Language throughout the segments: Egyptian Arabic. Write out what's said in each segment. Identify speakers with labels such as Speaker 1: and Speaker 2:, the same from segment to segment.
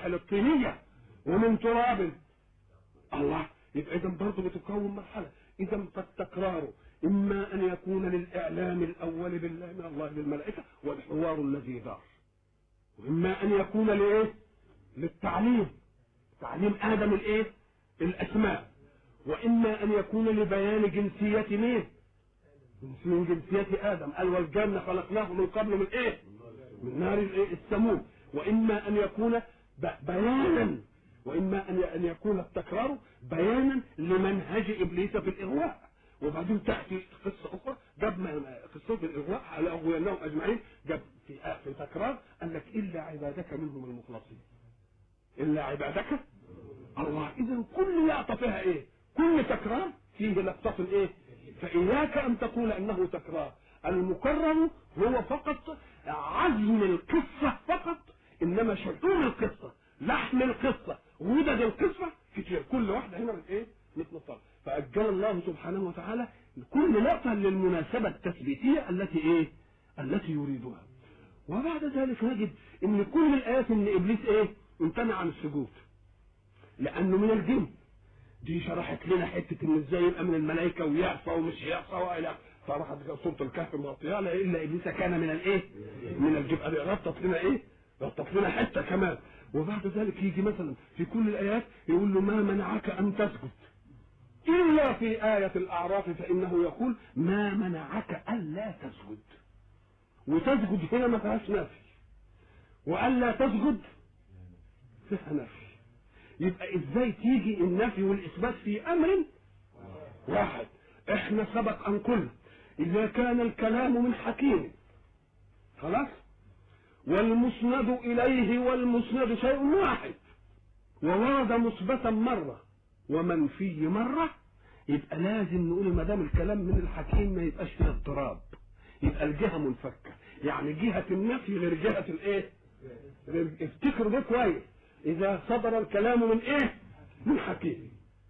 Speaker 1: المراحل الطينية ومن تراب الله يبقى اذا برضه بتكون مرحله اذا فالتكرار اما ان يكون للاعلام الاول بالله من الله للملائكه والحوار الذي دار واما ان يكون لايه للتعليم تعليم ادم الايه الاسماء واما ان يكون لبيان جنسيه مين من جنسية آدم قال والجنة خلقناه من قبل من إيه؟ من نار الإيه؟ السموم وإما أن يكون ب- بيانا وإما أن أن يكون التكرار بيانا لمنهج إبليس في الإغواء وبعدين تأتي قصة أخرى جاب م- قصة الإغواء على أغويناهم أجمعين جاب في في تكرار قال لك إلا عبادك منهم المخلصين إلا عبادك الله إذا كل لقطة فيها إيه؟ كل تكرار فيه لقطة إيه؟ فإياك أن تقول أنه تكرار المكرر هو فقط عزم القصة فقط إنما شحوم القصة لحم القصة ودد القصة كتير كل واحدة هنا من إيه؟ مثل الطرف فأجل الله سبحانه وتعالى كل لقطة للمناسبة التثبيتية التي إيه؟ التي يريدها وبعد ذلك نجد ان كل الايات ان ابليس ايه امتنع عن السجود لانه من الجن دي شرحت لنا حته ان ازاي يبقى من الملائكه ويعصى ومش يعصى والى فراحت سوره الكهف مغطيه لا الا ابليس كان من الايه؟ من الجن قال ربطت لنا ايه؟ ربطت لنا حته كمان وبعد ذلك يجي مثلا في كل الايات يقول له ما منعك ان تسجد الا في ايه الاعراف فانه يقول ما منعك الا تسجد وتسجد هنا ما فيهاش نفي والا تسجد فيها نفي يبقى ازاي تيجي النفي والاثبات في امر واحد احنا سبق ان قلنا اذا كان الكلام من حكيم خلاص والمسند اليه والمسند شيء واحد وورد مثبتا مره ومنفي مره يبقى لازم نقول ما دام الكلام من الحكيم ما يبقاش فيه اضطراب يبقى الجهه منفكه يعني جهه النفي غير جهه الايه غير- افتكروا ده كويس اذا صدر الكلام من ايه من حكيم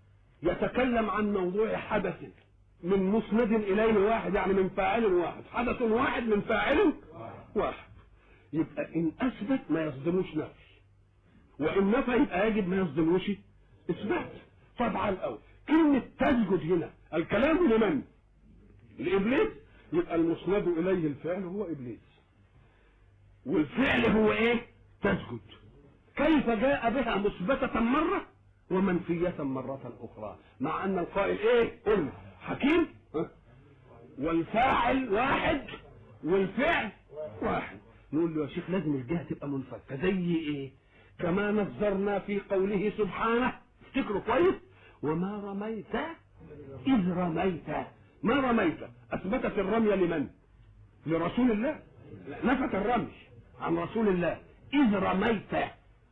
Speaker 1: يتكلم عن موضوع حدث من مسند اليه واحد يعني من فاعل واحد حدث واحد من فاعل واحد يبقى ان اثبت ما يصدموش نفي وان نفى يبقى يجب ما يصدموش اثبات طبعا الاول كلمه تسجد هنا الكلام لمن لابليس يبقى المسند اليه الفعل هو ابليس والفعل هو ايه تسجد كيف جاء بها مثبتة مرة ومنفية مرة أخرى مع أن القائل إيه قلنا حكيم ها؟ والفاعل واحد والفعل واحد نقول له يا شيخ لازم الجهة تبقى منفكة زي إيه كما نظرنا في قوله سبحانه افتكروا كويس وما رميت إذ رميت ما رميت أثبتت الرمي لمن لرسول الله لا، نفت الرمي عن رسول الله إذ رميت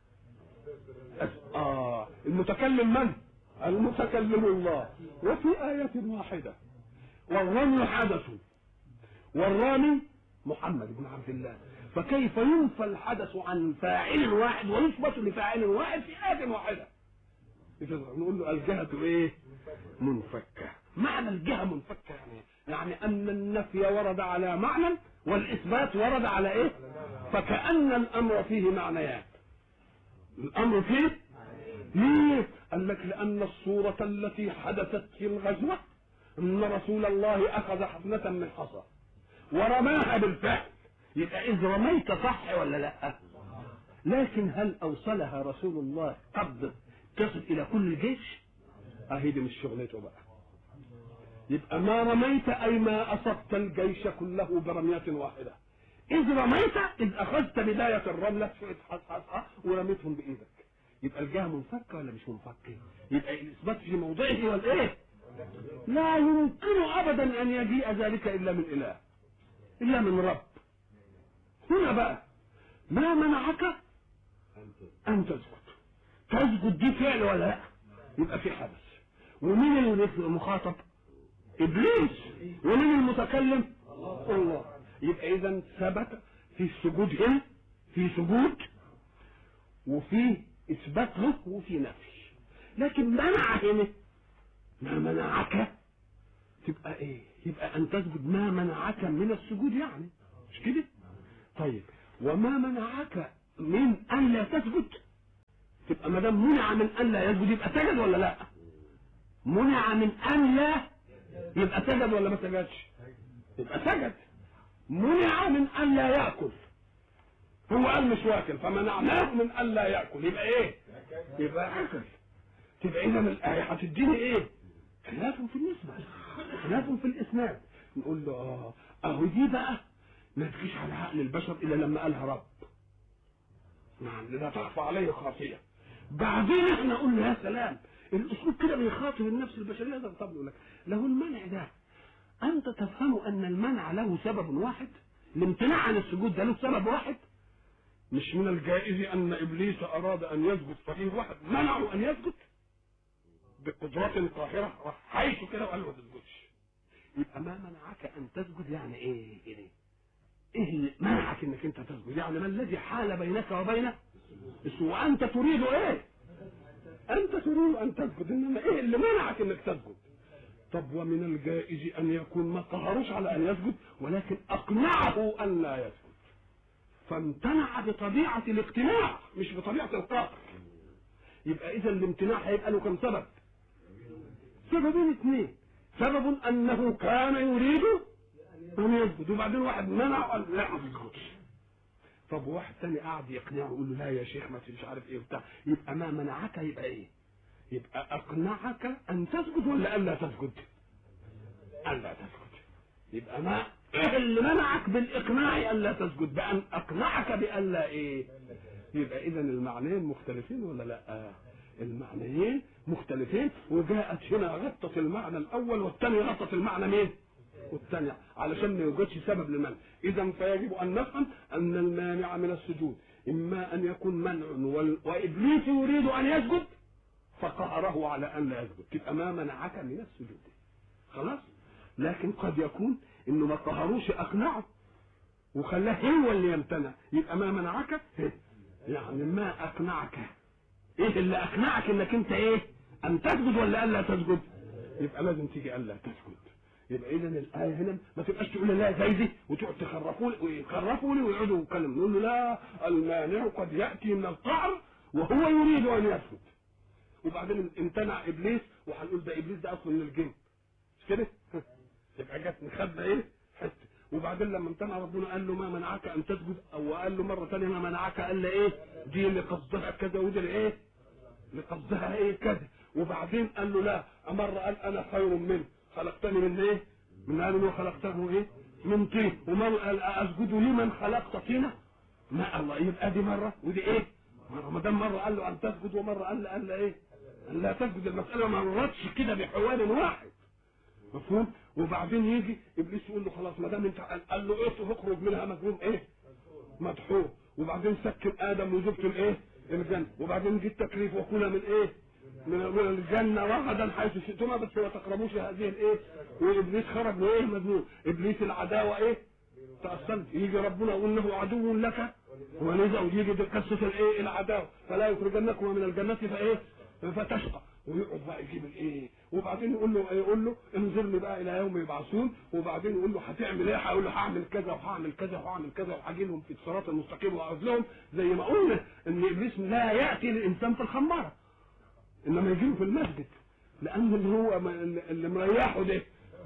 Speaker 1: أس- آه المتكلم من؟ المتكلم الله وفي آية واحدة والرمي حدث والرامي محمد بن عبد الله فكيف ينفى الحدث عن فاعل واحد ويثبت لفاعل واحد في آية واحدة إذا نقول له الجهة ايه؟ منفكة معنى الجهة منفكة يعني يعني أن النفي ورد على معنى والإثبات ورد على إيه؟ فكأن الأمر فيه معنيان الأمر فيه ليه؟ قال لك لأن الصورة التي حدثت في الغزوة أن رسول الله أخذ حفنة من حصى ورماها بالفعل يبقى إذ رميت صح ولا لا؟ لكن هل أوصلها رسول الله قبض تصل إلى كل الجيش؟ أهي دي مش شغلته بقى يبقى ما رميت أي ما أصبت الجيش كله برمية واحدة إذ رميت إذ أخذت بداية الرملة شوية حصحصة ورميتهم بإيدك يبقى الجهة منفكة ولا مش منفكة؟ يبقى الإثبات في موضعه ولا إيه؟ لا يمكن أبدا أن يجيء ذلك إلا من إله إلا من رب هنا بقى ما منعك أن تسجد تسجد دي فعل ولا لا يبقى في حدث ومين المخاطب ابليس ومين المتكلم الله يبقى اذا ثبت في السجود هنا في سجود وفي اثبات له وفي نفي لكن منع هنا ما منعك تبقى ايه يبقى ان تسجد ما منعك من السجود يعني مش كده طيب وما منعك من ان لا تسجد ما دام منع من ان لا يسجد يبقى سجد ولا لا منع من ان لا يبقى سجد ولا ما سجدش يبقى سجد منع من ان لا ياكل هو قال مش واكل فمنعناه من ان لا ياكل يبقى ايه يبقى اكل تبقى اذا الايه هتديني ايه خلاف في النسبه خلاف في الاسناد نقول له اه اهو دي بقى ما تجيش على عقل البشر الا لما قالها رب نعم لا تخفى عليه خافيه بعدين احنا قلنا يا سلام الاسلوب كده بيخاطب النفس البشريه ده طب يقول لك له المنع ده انت تفهم ان المنع له سبب واحد الامتناع عن السجود ده له سبب واحد مش من الجائز ان ابليس اراد ان يسجد ففيه واحد منعه ان يسجد بقدرات قاهره راح حيث كده وقال له ما تسجدش يبقى ما منعك ان تسجد يعني ايه ايه ايه اللي منعك انك انت تسجد يعني ما الذي حال بينك وبين وانت تريد ايه انت تريد ان تسجد انما ايه اللي منعك انك تسجد طب ومن الجائز ان يكون ما قهروش على ان يسجد ولكن اقنعه ان لا يسجد فامتنع بطبيعة الاقتناع مش بطبيعة القهر يبقى اذا الامتناع هيبقى له كم سبب سببين اثنين سبب انه كان يريد ان يسجد وبعدين واحد منع وقال لا ما تسجدش طب واحد تاني قاعد يقنعه يقول له لا يا شيخ ما مش عارف ايه وبتاع يبقى ما منعك يبقى ايه يبقى اقنعك ان تسجد ولا الا تسجد الا تسجد يبقى ما ايه اللي منعك بالاقناع الا تسجد بان اقنعك بالا ايه يبقى اذا المعنيين مختلفين ولا لا المعنيين مختلفين وجاءت هنا غطت المعنى الاول والثاني غطت المعنى مين والثاني علشان ما يوجدش سبب للمنع اذا فيجب ان نفهم ان المانع من السجود اما ان يكون منع وال... وابليس يريد ان يسجد فقهره على ان لا يسجد تبقى ما منعك من السجود خلاص لكن قد يكون انه ما قهروش اقنعه وخلاه هو اللي يمتنع يبقى ما منعك يعني ما اقنعك ايه اللي اقنعك انك انت ايه ان تسجد ولا الا تسجد يبقى لازم تيجي الا تسجد يبقى اذا الايه هنا ما تبقاش تقول لا زي دي وتقعد تخرفوا لي ويخرفوا لي ويقعدوا يتكلموا نقول له لا المانع قد ياتي من القعر وهو يريد ان يسجد وبعدين امتنع ابليس وهنقول ده ابليس ده اصلا من الجن مش كده؟ يبقى جت نخبى ايه؟ حته وبعدين لما امتنع ربنا قال له ما منعك ان تسجد او قال له مره ثانيه ما منعك الا ايه؟ دي اللي قصدها كذا ودي اللي ايه؟ اللي قصدها ايه كذا وبعدين قال له لا مره قال انا خير منه خلقتني من ايه؟ من قال له خلقته ايه؟ من طين ومره قال اسجد لمن خلقت طينه؟ ما الله يبقى دي مره ودي ايه؟ مره ما دام مره قال له ان تسجد ومره قال له قال له ايه؟ قال لا تسجد المساله ما مرتش كده بحوار واحد مفهوم؟ وبعدين يجي ابليس يقول له خلاص ما دام انت قال له ايه اخرج منها مجنون ايه؟ مدحور وبعدين سكن ادم وزوجته الايه؟ الجنه وبعدين جه التكليف وكلا من ايه؟ من من الجنه رغدا حيث شئتما بس ما تقربوش هذه الايه؟ وابليس خرج وايه مجنون ابليس العداوه ايه؟ تأصلت يجي ربنا يقول له عدو لك ولذا ويجي قصه الايه؟ العداوه فلا يخرجنكما من الجنه فايه؟ فتشقى ويقعد بقى يجيب الايه وبعدين يقول له يقول له انظرني بقى الى يوم يبعثون وبعدين يقول له هتعمل ايه هقول له هعمل كذا وهعمل كذا وهعمل كذا وهاجي لهم في الصراط المستقيم واقعد لهم زي ما قلنا ان ابليس لا ياتي للانسان في الخماره انما يجي له في المسجد لان اللي هو اللي مريحه ده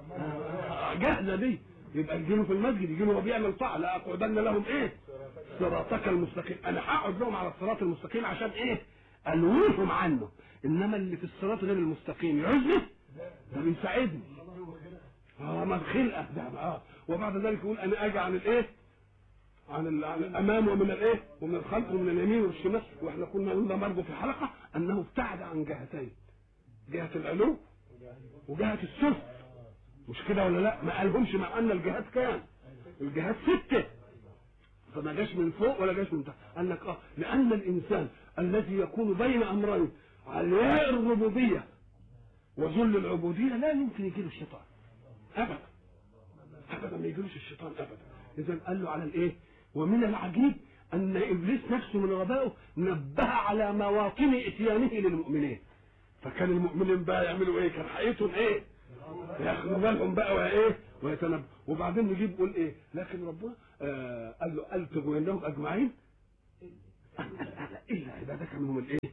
Speaker 1: جاهزه دي يبقى يجي له في المسجد يجي له وهو بيعمل طاعه لا اقعدن لهم ايه صراطك المستقيم انا هقعد لهم على الصراط المستقيم عشان ايه الويهم عنه انما اللي في الصراط غير المستقيم يعوزني ده بيساعدني اه ما الخلقه ده اه وبعد ذلك يقول انا اجي عن الايه عن, ال... عن الامام ومن الايه ومن الخلف ومن اليمين والشمال واحنا كنا قلنا برضه في حلقه انه ابتعد عن جهتين جهه العلو وجهه السفل مش كده ولا لا ما قالهمش مع ان الجهات كام الجهات سته فما جاش من فوق ولا جاش من تحت قال لك اه لان الانسان الذي يكون بين امرين علياء الربوبيه وذل العبوديه لا يمكن يجي له الشيطان ابدا ابدا ما يجيلوش الشيطان ابدا اذا قال له على الايه ومن العجيب ان ابليس نفسه من غبائه نبه على مواطن اتيانه للمؤمنين فكان المؤمنين بقى يعملوا ايه كان حقيقتهم ايه ياخدوا بالهم بقى وايه ويتنبه وبعدين نجيب يقول ايه لكن ربنا آه قال له قال تغوينهم اجمعين الا عبادك منهم الايه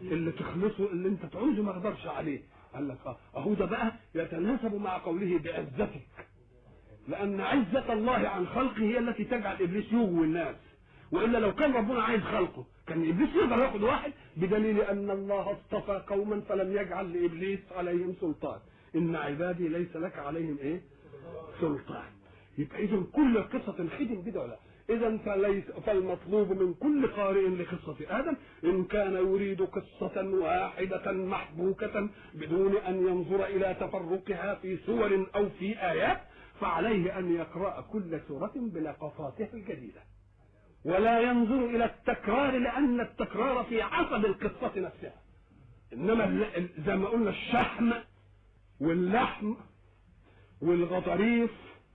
Speaker 1: اللي تخلصه اللي انت تعوزه ما اقدرش عليه قال لك اه اهو ده بقى يتناسب مع قوله بعزتك لان عزة الله عن خلقه هي التي تجعل ابليس يغوي الناس والا لو كان ربنا عايز خلقه كان ابليس يقدر ياخد واحد بدليل ان الله اصطفى قوما فلم يجعل لابليس عليهم سلطان ان عبادي ليس لك عليهم ايه سلطان يبقى اذا كل قصه تنخدم كده ولا اذا فليس فالمطلوب من كل قارئ لقصه ادم ان كان يريد قصه واحده محبوكه بدون ان ينظر الى تفرقها في سور او في ايات فعليه ان يقرا كل سوره بلقطاتها الجديده ولا ينظر الى التكرار لان التكرار في عصب القصه نفسها انما زي ما قلنا الشحم واللحم والغضاريف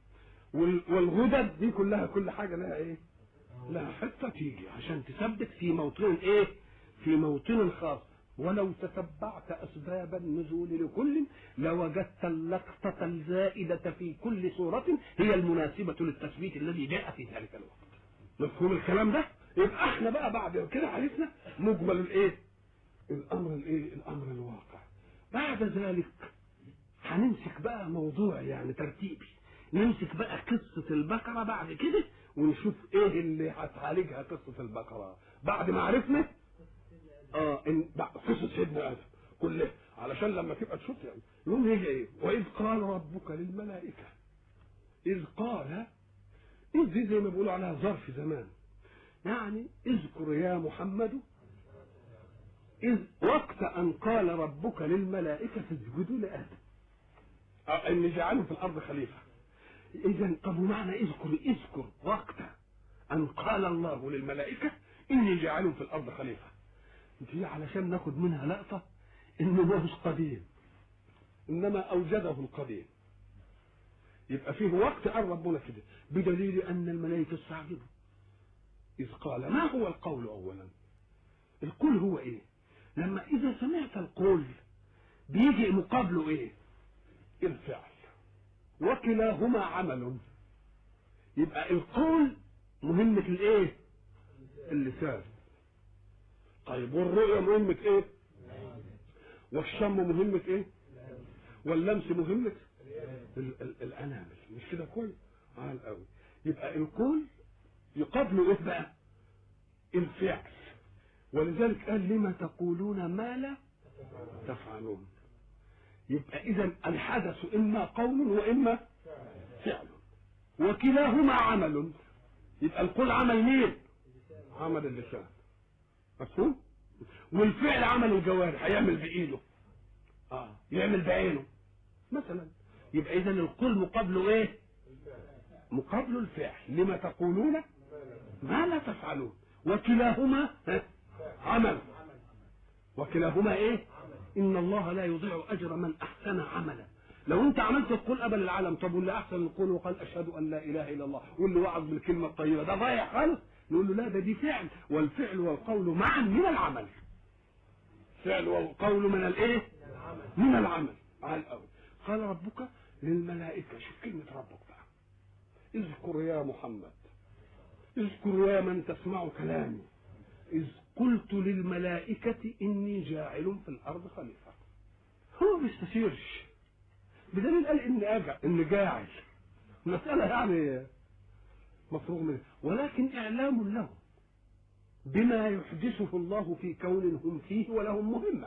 Speaker 1: والغدد دي كلها كل حاجه لها ايه؟ لها حته تيجي عشان تثبت في موطن ايه؟ في موطن خاص ولو تتبعت اسباب النزول لكل لوجدت اللقطه الزائده في كل سوره هي المناسبه للتثبيت الذي جاء في ذلك الوقت. مفهوم الكلام ده؟ يبقى احنا بقى بعد كده عرفنا مجمل الايه؟ الامر الايه؟ الامر الواقع. بعد ذلك هنمسك بقى موضوع يعني ترتيبي نمسك بقى قصة البقرة بعد كده ونشوف ايه اللي هتعالجها قصة البقرة بعد ما عرفنا اه ان قصة سيدنا ادم كلها علشان لما تبقى تشوف يعني يقوم يجي ايه واذ قال ربك للملائكة اذ قال اذ دي زي ما بيقولوا عليها ظرف زمان يعني اذكر يا محمد إذ وقت أن قال ربك للملائكة اسجدوا لآدم ان جعله في الارض خليفه اذا طب ومعنى اذكر اذكر وقت ان قال الله للملائكه اني جاعل في الارض خليفه دي علشان ناخد منها لقطه انه ما هوش قديم انما اوجده القديم يبقى فيه وقت قال ربنا كده بدليل ان الملائكه استعجبوا اذ قال ما هو القول اولا القول هو ايه لما اذا سمعت القول بيجي مقابله ايه الفعل وكلاهما عمل يبقى القول مهمة الايه اللسان طيب والرؤية مهمة ايه والشم مهمة ايه واللمس مهمة ال- ال- الانامل مش كده كويس عال قوي يبقى القول يقابله ايه بقى الفعل ولذلك قال لما تقولون ما لا تفعلون يبقى اذا الحدث اما قول واما فعل وكلاهما عمل يبقى القول عمل مين عمل اللسان مفهوم والفعل عمل الجوارح هيعمل بايده اه يعمل بعينه مثلا يبقى اذا القول مقابله ايه مقابله الفعل لما تقولون ما لا تفعلون وكلاهما ها؟ عمل وكلاهما ايه ان الله لا يضيع اجر من احسن عملا لو انت عملت القول قبل العالم طب واللي احسن القول وقال اشهد ان لا اله الا الله واللي وعظ بالكلمه الطيبه ده ضايع خالص نقول له لا ده دي فعل والفعل والقول معا من العمل فعل والقول من الايه من العمل على الاول قال ربك للملائكه شوف كلمه ربك بقى اذكر يا محمد اذكر يا من تسمع كلامي إذ قلت للملائكة إني جاعل في الأرض خليفة هو ما بيستشيرش بدليل قال إني أجع إني جاعل مسألة يعني مفروغ منها ولكن إعلام له بما يحدثه الله في كون هم فيه ولهم مهمة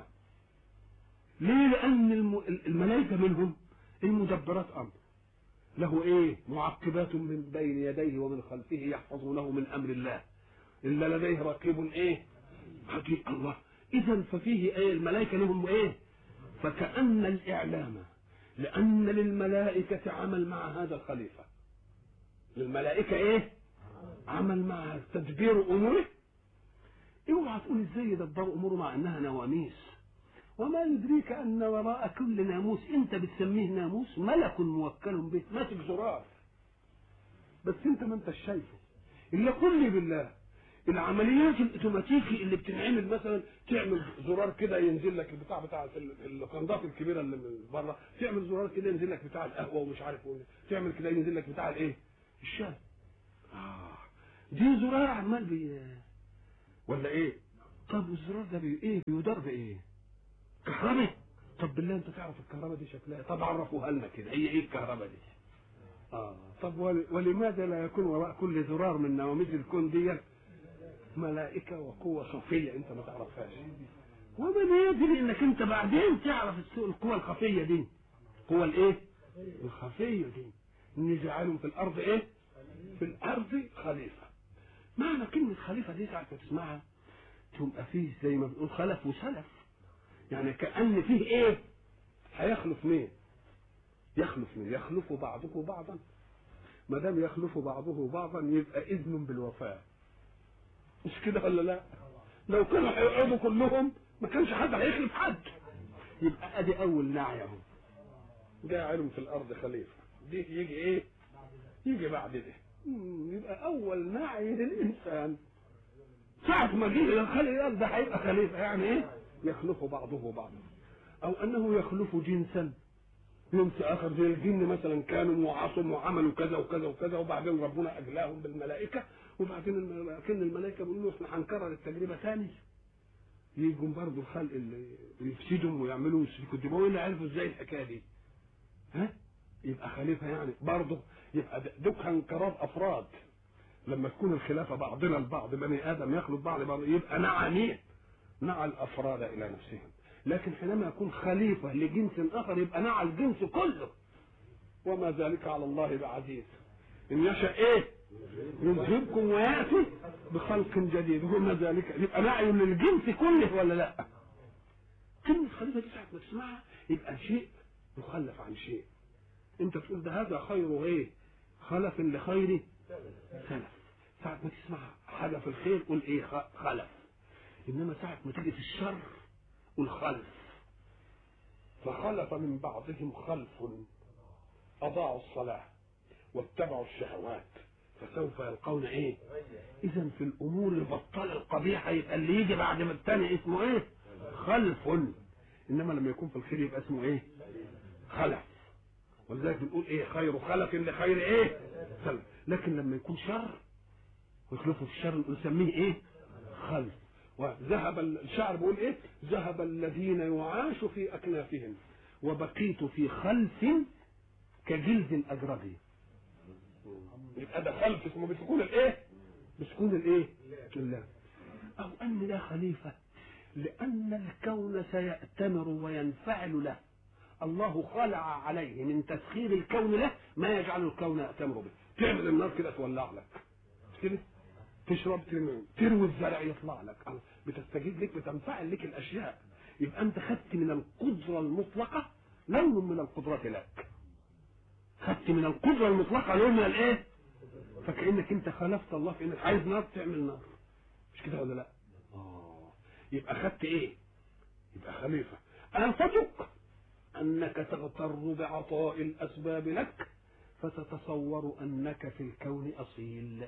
Speaker 1: ليه لأن الم- الملائكة منهم المدبرات أمر له إيه معقبات من بين يديه ومن خلفه يحفظونه من أمر الله إلا لديه رقيب إيه عجيب الله إذا ففيه إيه الملائكة لهم إيه فكأن الإعلام لأن للملائكة عمل مع هذا الخليفة للملائكة إيه عمل مع تدبير أموره اوعى تقول ازاي يدبروا اموره مع انها نواميس وما يدريك ان وراء كل ناموس انت بتسميه ناموس ملك موكل به ماسك زرار بس انت ما انتش شايفه الا قل بالله العمليات الاوتوماتيكي اللي بتنعمل مثلا تعمل زرار كده ينزل لك البتاع بتاع القندات الكبيره اللي من بره تعمل زرار كده ينزل لك بتاع القهوه ومش عارف ايه تعمل كده ينزل لك بتاع الايه الشاي اه دي زرار عمال بي ولا ايه طب والزرار ده بي ايه بيدار بايه كهرباء طب بالله انت تعرف الكهرباء دي شكلها طب عرفوها لنا كده هي ايه الكهرباء دي اه طب ول... ولماذا لا يكون وراء كل زرار من نواميس الكون دي ملائكة وقوة خفية انت ما تعرفهاش ومن يدري انك انت بعدين تعرف السوء القوة الخفية دي القوة الايه الخفية دي ان جعلهم في الارض ايه في الارض خليفة معنى كلمة خليفة دي ساعة ما تسمعها تبقى فيه زي ما بنقول خلف وسلف يعني كأن فيه ايه هيخلف مين يخلف مين يخلف بعضه بعضا ما دام يخلف بعضه بعضا يبقى اذن بالوفاء مش كده ولا لا لو كانوا هيقعدوا كلهم ما كانش حد هيخلف حد يبقى ادي اول نعي اهو جاعل في الارض خليفه دي يجي ايه يجي بعد ده مم، يبقى اول نعي للانسان ساعة ما جه الى الخلق الارض ده هيبقى خليفه يعني ايه يخلف بعضه بعضا او انه يخلف جنسا يوم اخر زي الجن مثلا كانوا وعصوا وعملوا كذا وكذا وكذا وبعدين ربنا اجلاهم بالملائكه وبعدين الم- كان الملائكه بيقولوا له احنا هنكرر التجربه ثاني يجوا برضه الخلق اللي يفسدهم ويعملوا ويسفكوا الدماء وين عرفوا ازاي الحكايه دي؟ ها؟ يبقى خليفه يعني برضه يبقى ده- دوك انقراض افراد لما تكون الخلافه بعضنا البعض بني ادم يخلط بعض بعض يبقى نعى مين؟ نعى الافراد الى نفسهم لكن حينما يكون خليفه لجنس اخر يبقى نعى الجنس كله وما ذلك على الله بعزيز ان يشاء ايه يذهبكم وياتي بخلق جديد وما ذلك يبقى نعي للجنس كله ولا لا كلمة خليفة دي ساعة ما تسمعها يبقى شيء يخلف عن شيء انت تقول ده هذا خير ايه خلف لخير سلف ساعة ما تسمع حاجة في الخير قول ايه خ- خلف انما ساعة ما تيجي في الشر قول خلف فخلف من بعضهم خلف اضاعوا الصلاة واتبعوا الشهوات فسوف يلقون ايه اذا في الامور البطالة القبيحة يبقى اللي يجي بعد ما التاني اسمه ايه خلف انما لما يكون في الخير يبقى اسمه ايه خلف ولذلك بنقول ايه خير خلف لخير ايه خلف لكن لما يكون شر ويخلفوا في الشر نقول نسميه ايه خلف وذهب ال- الشعر بيقول ايه ذهب الذين يعاش في اكنافهم وبقيت في خلف كجلد الاجربي يبقى ده خلف اسمه بسكون الايه بسكون الايه الله او ان ده خليفه لان الكون سيأتمر وينفعل له الله خلع عليه من تسخير الكون له ما يجعل الكون يأتمر به تعمل النار كده تولع لك مش كده تشرب ترمي تروي الزرع يطلع لك الله. بتستجيب لك بتنفعل لك الاشياء يبقى انت خدت من القدره المطلقه لون من القدرات لك خدت من القدره المطلقه لون من الايه فكانك انت خالفت الله في انك عايز نار تعمل نار مش كده ولا لا اه يبقى خدت ايه يبقى خليفه انفتك انك تغتر بعطاء الاسباب لك فتتصور انك في الكون اصيل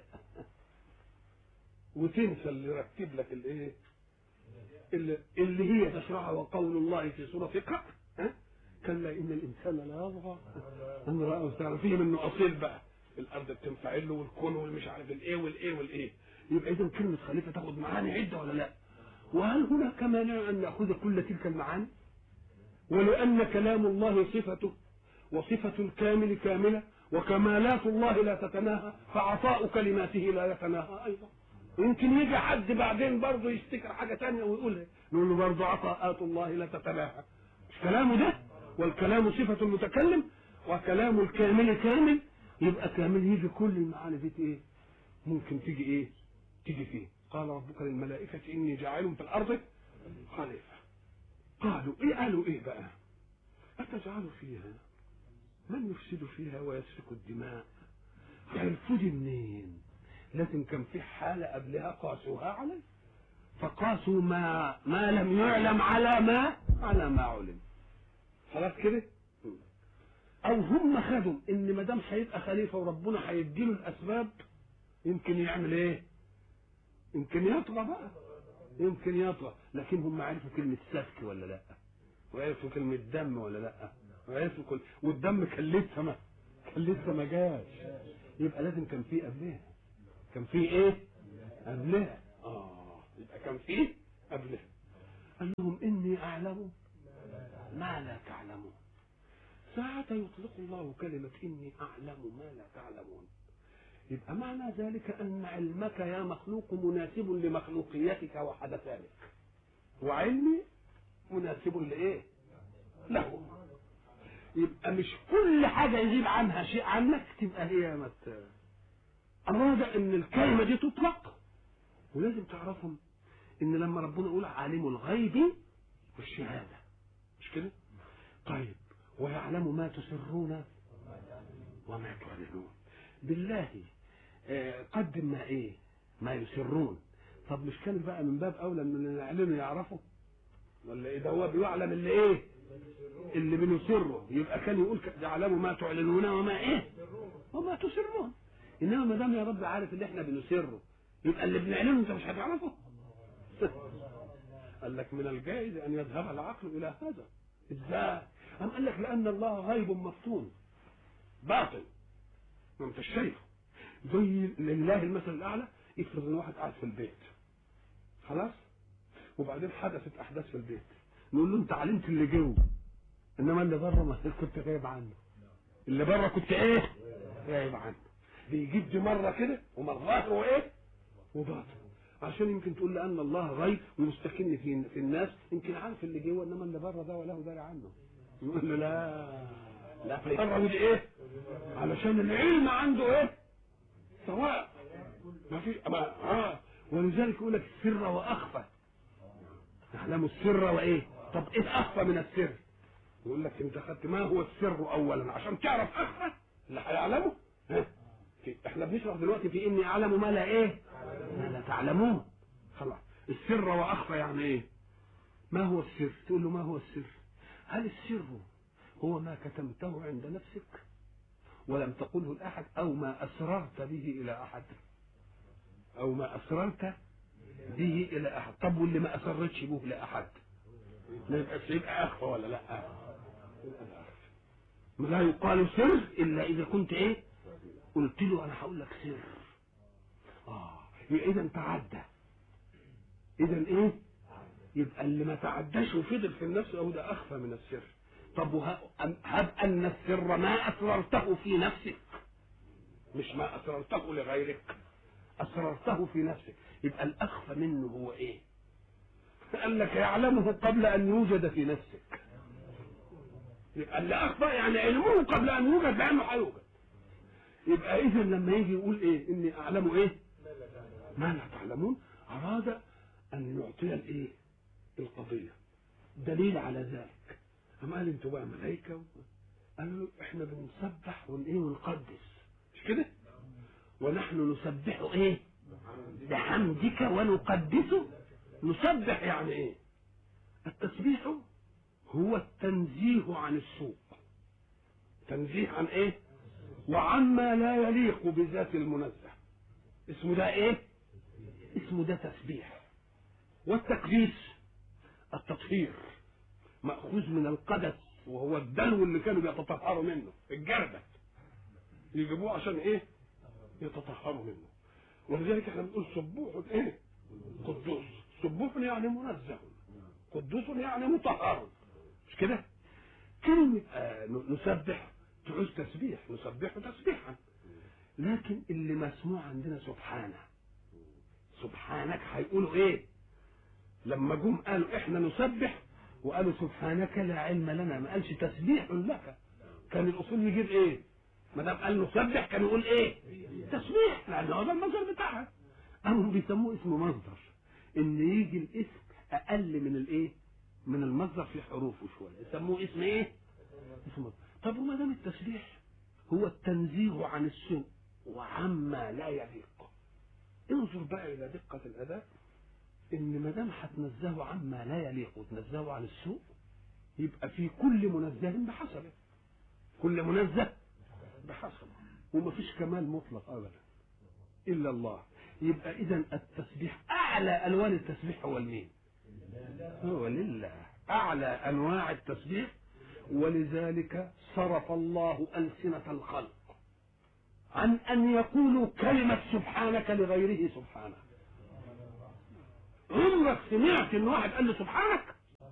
Speaker 1: وتنسى اللي رتب لك الايه اللي, اللي هي تشرحها وقول الله في سوره اقرا ها كلا ان الانسان لا يطغى ان راه استغنى فيه منه اصيل بقى الارض بتنفعل له والكون والمش عارف الايه والايه والايه يبقى اذا كلمه خليفه تاخد معاني عده ولا لا وهل هناك مانع ان ناخذ كل تلك المعاني ولأن كلام الله صفته وصفة الكامل كاملة وكمالات الله لا تتناهى فعطاء كلماته لا يتناهى أيضا يمكن يجي حد بعدين برضه يفتكر حاجة تانية ويقولها نقول له برضه عطاءات الله لا تتناهى مش كلامه ده والكلام صفة المتكلم وكلام الكامل كامل يبقى كامل يجي كل المعاني دي ايه ممكن تيجي ايه تيجي فيه قال ربك للملائكة إني جاعل في الأرض خليفة قالوا ايه قالوا ايه بقى اتجعل فيها من يفسد فيها ويسفك الدماء عرفوا دي منين لكن كان في حالة قبلها قاسوها عليه فقاسوا ما ما لم يعلم على ما على ما علم خلاص كده او هم خدوا ان ما دام هيبقى خليفه وربنا هيديله الاسباب يمكن يعمل ايه يمكن يطغى بقى يمكن يطغى لكن هم عرفوا كلمة سفك ولا لا وعرفوا كلمة دم ولا لا وعرفوا كل والدم كان لسه ما كان لسه ما جاش يبقى لازم كان في قبلها كان في ايه قبلها اه يبقى كان في قبلها قال لهم إني أعلم ما لا تعلمون ساعة يطلق الله كلمة إني أعلم ما لا تعلمون يبقى معنى ذلك أن علمك يا مخلوق مناسب لمخلوقيتك وحدثانك وعلمي مناسب لإيه؟ له يبقى مش كل حاجة يغيب عنها شيء عنك تبقى هي مت أراد أن الكلمة دي تطلق ولازم تعرفهم إن لما ربنا يقول عالم الغيب والشهادة مش كده؟ طيب ويعلم ما تسرون وما تعلنون بالله آه، قدم ما ايه ما يسرون طب مش كان بقى من باب اولى ان اللي يعلنوا يعرفوا ولا ايه ده هو بيعلم اللي ايه اللي بنسره يبقى كان يقول ك- يعلم ما تعلنون وما ايه وما تسرون انما ما دام يا رب عارف اللي احنا بنسره يبقى اللي بنعلنه انت مش هتعرفه قال لك من الجائز ان يذهب العقل الى هذا ازاي أم قال لك لان الله غيب مفتون باطل ما انت شايفه زي لله المثل الاعلى افرض ان واحد قاعد في البيت خلاص وبعدين حدثت احداث في البيت نقول له انت علمت اللي جوه انما اللي بره ما كنت غايب عنه اللي بره كنت ايه غايب عنه بيجيب دي مره كده ومرات هو ايه وباطل عشان يمكن تقول لان الله غيب ومستكن في في الناس يمكن عارف اللي جوه انما اللي بره ده ولا هو داري عنه يقول له لا لا فيقرب ايه علشان العلم عنده ايه سواء ما فيش ما اه ولذلك يقول لك السر واخفى تعلم السر وايه طب ايه اخفى من السر يقول لك انت خدت ما هو السر اولا عشان تعرف اخفى اللي هيعلمه ها في- احنا بنشرح دلوقتي في اني اعلم ما لا ايه ما لا تعلمون خلاص السر واخفى يعني ايه ما هو السر تقول له ما هو السر هل السر هو ما كتمته عند نفسك ولم تقله لأحد أو ما أسررت به إلى أحد أو ما أسررت به إلى أحد طب واللي ما أسرتش به لأحد ما يبقى يبقى أخفى ولا لا يبقى أخفى. لا يقال سر إلا إذا كنت إيه قلت له أنا هقول لك سر آه يبقى إذا تعدى إذا إيه يبقى اللي ما تعداش وفضل في النفس أو ده أخفى من السر طب وه- أم- هب أن السر ما أسررته في نفسك مش ما أسررته لغيرك أسررته في نفسك يبقى الأخفى منه هو إيه قال لك يعلمه قبل أن يوجد في نفسك يبقى اللي أخفى يعني علمه قبل أن يوجد بأنه هيوجد يبقى إذا لما يجي يقول إيه إني أعلم إيه ما لا تعلمون أراد أن يعطي الإيه القضية دليل على ذلك أما قال انتوا بقى ملائكة قالوا احنا بنسبح ون ايه ونقدس مش كده ونحن نسبح ايه بحمدك ونقدسه نسبح يعني ايه التسبيح هو التنزيه عن السوء تنزيه عن ايه وعما لا يليق بذات المنزه اسمه ده ايه اسمه ده تسبيح والتقديس التطهير مأخوذ من القدس وهو الدلو اللي كانوا بيتطهروا منه الجردة يجيبوه عشان ايه يتطهروا منه ولذلك احنا بنقول سبوح ايه قدوس سبوح يعني منزه قدوس يعني مطهر مش كده كلمة آه نسبح تعوز تسبيح نسبح تسبيحا لكن اللي مسموع عندنا سبحانه سبحانك هيقولوا ايه لما جم قالوا احنا نسبح وقالوا سبحانك لا علم لنا ما قالش تسبيح لك كان الاصول يجيب ايه ما دام قال نسبح كان يقول ايه تسبيح لان هو ده المصدر بتاعها قاموا بيسموه اسم مصدر ان يجي الاسم اقل من الايه من المصدر في حروفه شويه يسموه اسم ايه اسم مصدر طب وما دام التسبيح هو التنزيه عن السوء وعما لا يليق انظر بقى الى دقه الاداء ان ما دام هتنزهه عما لا يليق وتنزهه عن السوء يبقى في كل منزه بحسبه كل منزه بحسبه ومفيش كمال مطلق ابدا الا الله يبقى اذا التسبيح اعلى الوان التسبيح هو المين هو لله اعلى انواع التسبيح ولذلك صرف الله السنه الخلق عن ان يقولوا كلمه سبحانك لغيره سبحانه عمرك سمعت ان واحد قال له سبحانك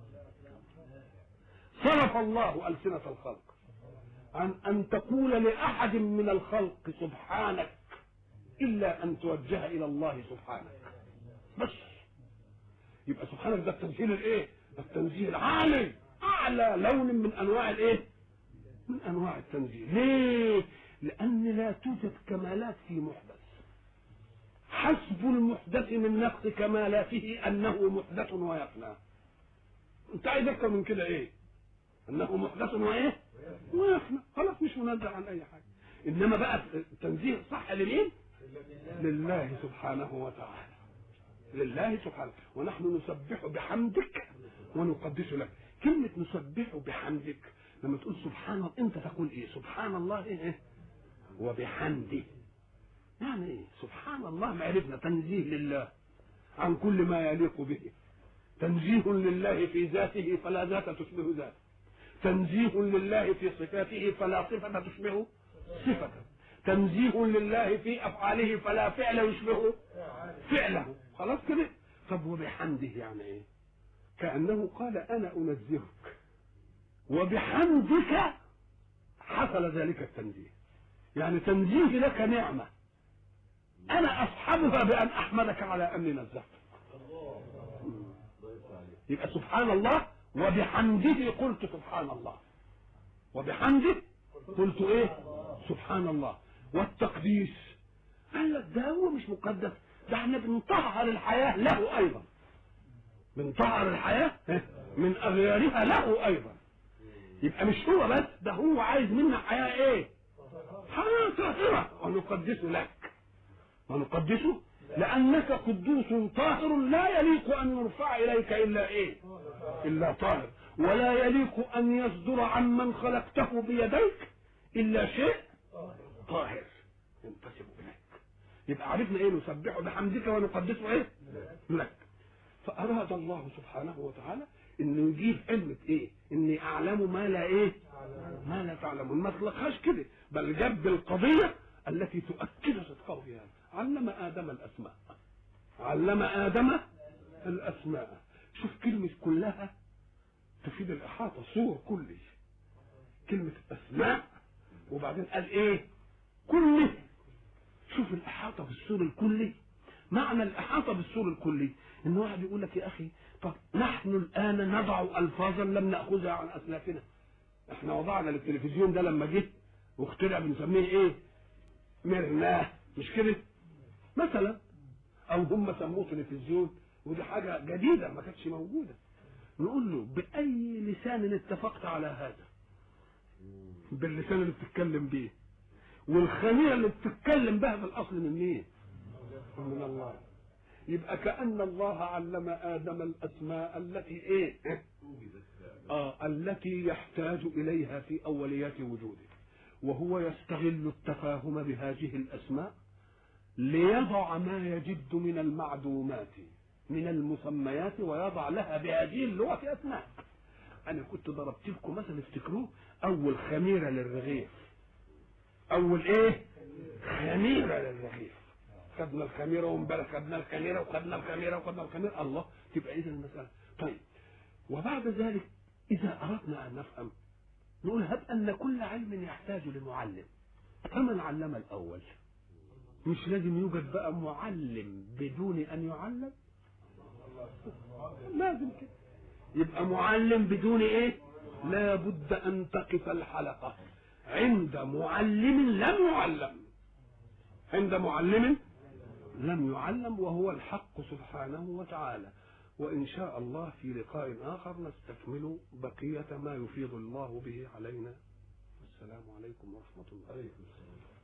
Speaker 1: صرف الله ألسنة الخلق عن أن تقول لأحد من الخلق سبحانك إلا أن توجه إلى الله سبحانك بس يبقى سبحانك ده التنزيل الإيه؟ التنزيل العالي أعلى لون من أنواع الإيه؟ من أنواع التنزيل ليه؟ لأن لا توجد كمالات في محدث حسب المحدث من نقص كمالاته أنه محدث ويفنى أنت عايز أكثر من كده إيه؟ انه محدث وايه ويفنى خلاص مش منزه عن اي حاجه انما بقى التنزيه صح لمين لله سبحانه وتعالى لله سبحانه ونحن نسبح بحمدك ونقدس لك كلمة نسبح بحمدك لما تقول سبحان الله انت تقول ايه سبحان الله ايه وبحمده يعني ايه سبحان الله ما عرفنا تنزيه لله عن كل ما يليق به تنزيه لله في ذاته فلا ذات تشبه ذاته تنزيه لله في صفاته فلا صفة تشبه صفته تنزيه لله في أفعاله فلا فعل يشبه فعله خلاص كده طب وبحمده يعني ايه كأنه قال أنا أنزهك وبحمدك حصل ذلك التنزيه يعني تنزيه لك نعمة أنا أصحبها بأن أحمدك على أني نزهتك يبقى سبحان الله وبحمده قلت سبحان الله وبحمده قلت ايه سبحان الله والتقديس قال لك ده هو مش مقدس ده احنا بنطهر الحياة له ايضا بنطهر الحياة من اغيارها له ايضا يبقى مش هو بس ده هو عايز منا حياة ايه حياة طاهرة ونقدسه لك ونقدسه لأنك قدوس طاهر لا يليق أن يرفع إليك إلا إيه إلا طاهر ولا يليق أن يصدر عمن خلقته بيديك إلا شيء طاهر ينتسب إليك يبقى عرفنا إيه نسبحه بحمدك ونقدسه إيه لك فأراد الله سبحانه وتعالى إنه يجيب علمة إيه إني أعلم ما لا إيه ما لا تعلمون ما اطلقهاش كده بل جاب القضية التي تؤكد صدقه فيها علم آدم الأسماء علم آدم الأسماء شوف كلمة كلها تفيد الإحاطة صور كلي كلمة أسماء وبعدين قال إيه كله شوف الإحاطة بالسور الكلي معنى الإحاطة بالسور الكلي إن واحد يقول لك يا أخي طب نحن الآن نضع ألفاظا لم نأخذها عن أسلافنا إحنا وضعنا التلفزيون ده لما جه واخترع بنسميه إيه مرناه مش كده مثلا او هم سموه تلفزيون ودي حاجه جديده ما كانتش موجوده نقول له باي لسان اتفقت على هذا باللسان اللي بتتكلم بيه والخميره اللي بتتكلم بها في الاصل من مين من الله يبقى كأن الله علم آدم الأسماء التي إيه؟ آه التي يحتاج إليها في أوليات وجوده وهو يستغل التفاهم بهذه الأسماء ليضع ما يجد من المعدومات من المسميات ويضع لها بهذه اللغة أسماء أنا كنت ضربت لكم مثلا افتكروه أول خميرة للرغيف أول إيه؟ خميرة للرغيف خدنا الخميرة وامبارح خدنا الخميرة وخدنا الخميرة وخدنا الخميرة الله تبقى إذا المسألة طيب وبعد ذلك إذا أردنا أن نفهم نقول هب أن كل علم يحتاج لمعلم فمن علم الأول مش لازم يوجد بقى معلم بدون أن يعلم لازم كده يبقى معلم بدون إيه لا بد أن تقف الحلقة عند معلم لم يعلم عند معلم لم يعلم وهو الحق سبحانه وتعالى وإن شاء الله في لقاء آخر نستكمل بقية ما يفيض الله به علينا السلام عليكم ورحمة الله
Speaker 2: عليكم السلام